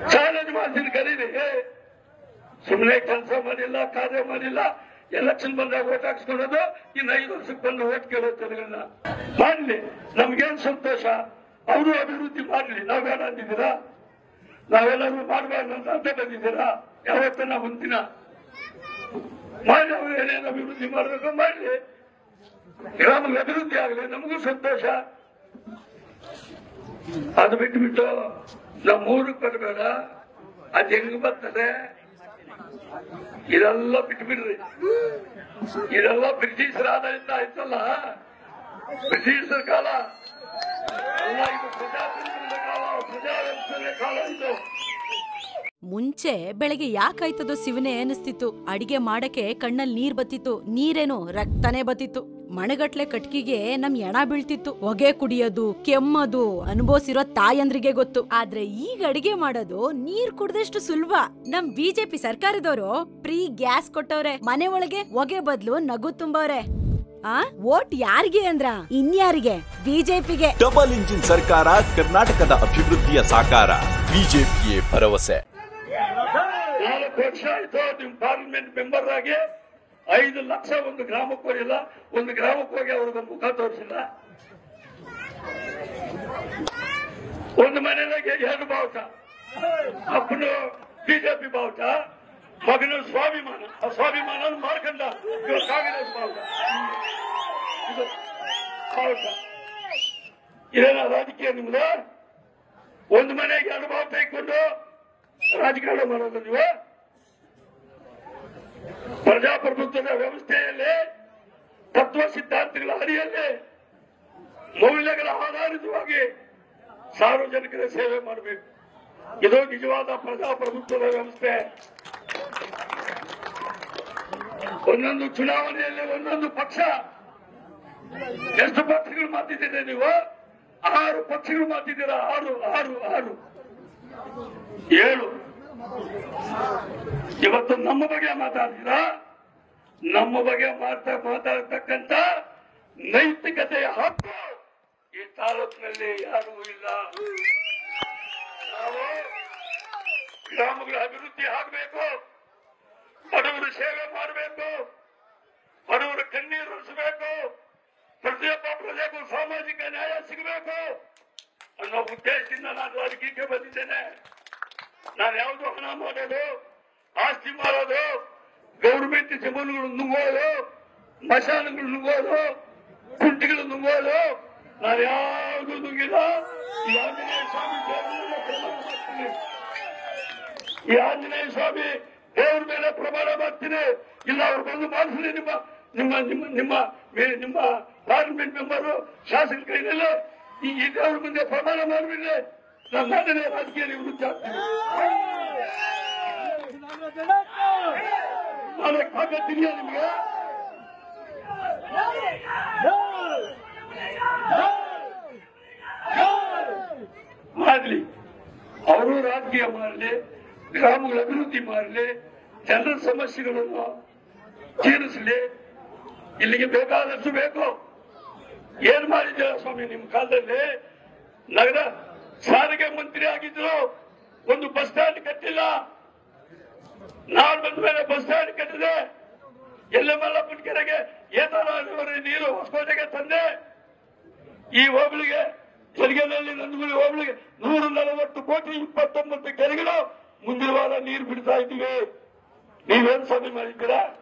challenge ಮಾಡ್ತೀನಿ ಕರೀರಿ ಸುಮ್ಮನೆ ಕೆಲಸ ಮಾಡಿಲ್ಲ ಕಾರ್ಯ ಮಾಡಿಲ್ಲ ಎಲೆಕ್ಷನ್ ಬಂದಾಗ ಓಟ್ ಹಾಕ್ಸ್ಕೊಳ್ಳೋದು ಇನ್ನು ಐದು ವರ್ಷಕ್ಕೆ ಬಂದು ಓಟ್ ಕೇಳೋ ಜನಗಳನ್ನ ಮಾಡ್ಲಿ ನಮ್ಗೇನ್ ಸಂತೋಷ ಅವರು ಅಭಿವೃದ್ಧಿ ಮಾಡ್ಲಿ ನಾವ್ ಬೇಡ ಅಂದಿದ್ದೀರಾ ನಾವೆಲ್ಲರೂ ಮಾಡಬಾರ್ದು ಅಂತ ಅಡ್ಡ ಬಂದಿದ್ದೀರಾ ಯಾವತ್ತನ ಒಂದಿನ ಮಾಡಿ ಅವ್ರು ಏನೇನು ಅಭಿವೃದ್ಧಿ ಮಾಡಬೇಕು ಮಾಡ್ಲಿ ಗ್ರಾಮಗಳ ಅಭಿವೃದ್ಧಿ ಆಗಲಿ ನಮಗೂ ಸಂತೋಷ ಅದು ಬಿಟ್ಟು ಬಿಟ್ಟು ನಮ್ಮ ಊರಿಗೆ ಬರಬೇಡ ಅದ್ ಹೆಂಗ್ ಬರ್ತದೆ ಇದೆಲ್ಲ ಬಿಟ್ಟು ಬಿಡ್ರಿ ಇದೆಲ್ಲ ಬ್ರಿಟಿಷರ ಆಡಳಿತ ಆಯ್ತಲ್ಲ ಬ್ರಿಟಿಷರ ಕಾಲ ಎಲ್ಲ ಇದು ಪ್ರಜಾತಂತ್ರದ ಕಾಲ ಪ್ರಜಾತಂತ್ರದ ಕಾಲ ಇದು ಮುಂಚೆ ಬೆಳಗ್ಗೆ ಯಾಕಾಯ್ತದೋ ಶಿವನೇ ಅನಿಸ್ತಿತ್ತು ಅಡಿಗೆ ಮಾಡಕ್ಕೆ ಕಣ್ಣಲ್ಲಿ ನೀರ್ ಬತ್ತಿತ್ತು ನೀರೇನು ರಕ್ತನೇ ಬತ್ತಿತ್ತು ಮಣಗಟ್ಲೆ ಕಟ್ಕಿಗೆ ನಮ್ ಎಣ ಬೀಳ್ತಿತ್ತು ಹೊಗೆ ಕುಡಿಯೋದು ಕೆಮ್ಮದು ಅನುಭವಿಸಿರೋ ತಾಯಂದ್ರಿಗೆ ಗೊತ್ತು ಆದ್ರೆ ಈಗ ಅಡಿಗೆ ಮಾಡೋದು ನೀರ್ ಕುಡ್ದಷ್ಟು ಸುಲಭ ನಮ್ ಬಿಜೆಪಿ ಸರ್ಕಾರದವರು ಫ್ರೀ ಗ್ಯಾಸ್ ಕೊಟ್ಟವ್ರೆ ಮನೆ ಒಳಗೆ ಹೊಗೆ ಬದ್ಲು ನಗು ತುಂಬವ್ರೆ ಆ ಓಟ್ ಯಾರಿಗೆ ಅಂದ್ರ ಇನ್ಯಾರಿಗೆ ಬಿಜೆಪಿಗೆ ಡಬಲ್ ಇಂಜಿನ್ ಸರ್ಕಾರ ಕರ್ನಾಟಕದ ಅಭಿವೃದ್ಧಿಯ ಸಾಕಾರ ಬಿಜೆಪಿಯೇ ಭರವಸೆ ನಾಲ್ಕು ವರ್ಷ ಆಯ್ತು ನಿಮ್ ಪಾರ್ಲಿಮೆಂಟ್ ಮೆಂಬರ್ ಆಗಿ ಐದು ಲಕ್ಷ ಒಂದು ಗ್ರಾಮಕ್ಕೆ ಹೋಗಿಲ್ಲ ಒಂದು ಗ್ರಾಮಕ್ಕೆ ಹೋಗಿ ಅವ್ರಿಗೆ ಮುಖ ತೋರಿಸಿಲ್ಲ ಒಂದು ಮನೆಯಾಗೆ ಎರಡು ಬಾವುಟ ಅಪ್ಪನು ಬಿಜೆಪಿ ಬಾವುಟ ಮಗನು ಸ್ವಾಭಿಮಾನ ಆ ಸ್ವಾಭಿಮಾನ ಮಾರ್ಕಂಡ ಇವರು ಕಾಂಗ್ರೆಸ್ ಬಾವುಟ ಇದು ಬಾವುಟ ಇದೇನ ರಾಜಕೀಯ ನಿಮ್ದು ಒಂದು ಮನೆಗೆ ಎರಡು ಬಾವುಟ ಇಟ್ಕೊಂಡು ರಾಜಕಾರಣ ಮಾಡೋದು ನೀವು ಪ್ರಜಾಪ್ರಭುತ್ವದ ವ್ಯವಸ್ಥೆಯಲ್ಲಿ ತತ್ವ ಸಿದ್ಧಾಂತಗಳ ಅಡಿಯಲ್ಲಿ ಮೌಲ್ಯಗಳ ಆಧಾರಿತವಾಗಿ ಸಾರ್ವಜನಿಕರ ಸೇವೆ ಮಾಡಬೇಕು ಇದು ನಿಜವಾದ ಪ್ರಜಾಪ್ರಭುತ್ವದ ವ್ಯವಸ್ಥೆ ಒಂದೊಂದು ಚುನಾವಣೆಯಲ್ಲಿ ಒಂದೊಂದು ಪಕ್ಷ ಎಷ್ಟು ಪಕ್ಷಗಳು ಮಾತಿದ್ದೀರಿ ನೀವು ಆರು ಪಕ್ಷಗಳು ಮಾತಿದ್ದೀರಾ ಆರು ಆರು ಆರು ಏಳು ಇವತ್ತು ನಮ್ಮ ಬಗ್ಗೆ ಮಾತಾಡ್ತೀರಾ ನಮ್ಮ ಬಗ್ಗೆ ಮಾತಾ ಮಾತಾಡತಕ್ಕಂತ ನೈತಿಕತೆಯ ಹಕ್ಕು ಈ ತಾಲೂಕಿನಲ್ಲಿ ಯಾರೂ ಇಲ್ಲ ನಾವು ಗ್ರಾಮಗಳ ಅಭಿವೃದ್ಧಿ ಆಗಬೇಕು ಬಡವರ ಸೇವೆ ಮಾಡಬೇಕು ಬಡವರ ಕಣ್ಣೀರು ಒರೆಸಬೇಕು ಪ್ರತಿಯೊಬ್ಬ ಪ್ರಜೆಗೂ ಸಾಮಾಜಿಕ ನ್ಯಾಯ ಸಿಗಬೇಕು ಅನ್ನೋ ಉದ್ದೇಶದಿಂದ ನಾನು ರಾಜಕೀಯಕ್ಕೆ ಬಂದಿದ್ದೇನೆ ನಾನು ಯಾವುದು ಹಣ ಮಾಡೋದು ಆಸ್ತಿ ಮಾಡೋದು ಗೌರ್ಮೆಂಟ್ ಜಮೀನುಗಳು ನುಂಗೋದು ಮಶಾನಗಳು ನುಂಗೋದು ಕುಂಟಿಗಳು ನುಂಗೋದು ನಾನು ಯಾವುದು ನುಂಗಿಲ್ಲ ಈ ಆಂಜನೇಯ ಸ್ವಾಮಿ ದೇವರನ್ನ ಪ್ರಮಾಣ ಮಾಡ್ತೀನಿ ಈ ಆಂಜನೇಯ ಸ್ವಾಮಿ ದೇವ್ರ ಮೇಲೆ ಪ್ರಮಾಣ ಮಾಡ್ತೀನಿ ಇಲ್ಲ ಅವ್ರು ಬಂದು ಮಾಡಿಸಲಿ ನಿಮ್ಮ ನಿಮ್ಮ ನಿಮ್ಮ ನಿಮ್ಮ ಮೇ- ನಿಮ್ಮ ಪಾರ್ಲಿಮೆಂಟ್ ಮೆಂಬರು ಶಾಸಕ ಕೈನಲ್ಲಿ ಈ ಈ ದೇವ್ರ ಮುಂದೆ ಪ್ರಮಾಣ ಮಾಡಿಬಿಡ್ಲಿ ನಾನು ನಾನೇ ರಾಜಕೀಯ ವಿರುದ್ಧ ನಾನು ತಾಕತ್ತಿದೆಯಾ ನಿಮ್ಗೆ ಮಾಡ್ಲಿ ಅವರು ರಾಜಕೀಯ ಮಾಡಲಿ ಗ್ರಾಮಗಳ ಅಭಿವೃದ್ಧಿ ಮಾಡಲಿ ಜನರ ಸಮಸ್ಯೆಗಳನ್ನು ತೀರಿಸಲಿ ಇಲ್ಲಿಗೆ ಬೇಕಾದಷ್ಟು ಬೇಕು ಏನ್ ಮಾಡಿದ್ದೀರ ಸ್ವಾಮಿ ನಿಮ್ ಕಾಲದಲ್ಲಿ ನಗರ ಸಾರಿಗೆ ಮಂತ್ರಿ ಆಗಿದ್ರು ಒಂದು ಬಸ್ ಸ್ಟ್ಯಾಂಡ್ ಕಟ್ಟಿಲ್ಲ ನಾನು ಬಂದ ಮೇಲೆ ಬಸ್ ಸ್ಟ್ಯಾಂಡ್ ಕಟ್ಟಿದೆ ಎಲ್ಲ ಮಲ್ಲಪ್ಪನ ಕೆರೆಗೆ ಏತರಾಜುವರೆ ನೀರು ಹೊಸಕೋಟೆಗೆ ತಂದೆ ಈ ಹೋಬಳಿಗೆ ತೆರಿಗೆದಲ್ಲಿ ನಂದಗುಳಿ ಹೋಬಳಿಗೆ ನೂರ ನಲವತ್ತು ಕೋಟಿ ಇಪ್ಪತ್ತೊಂಬತ್ತು ಕೆರೆಗಳು ಮುಂದಿನ ವಾರ ನೀರು ಬಿಡ್ತಾ ಇದ್ದೀವಿ ನೀವೇನ್ ಸ್ವಾಮಿ ಮಾಡಿದ್ದೀರಾ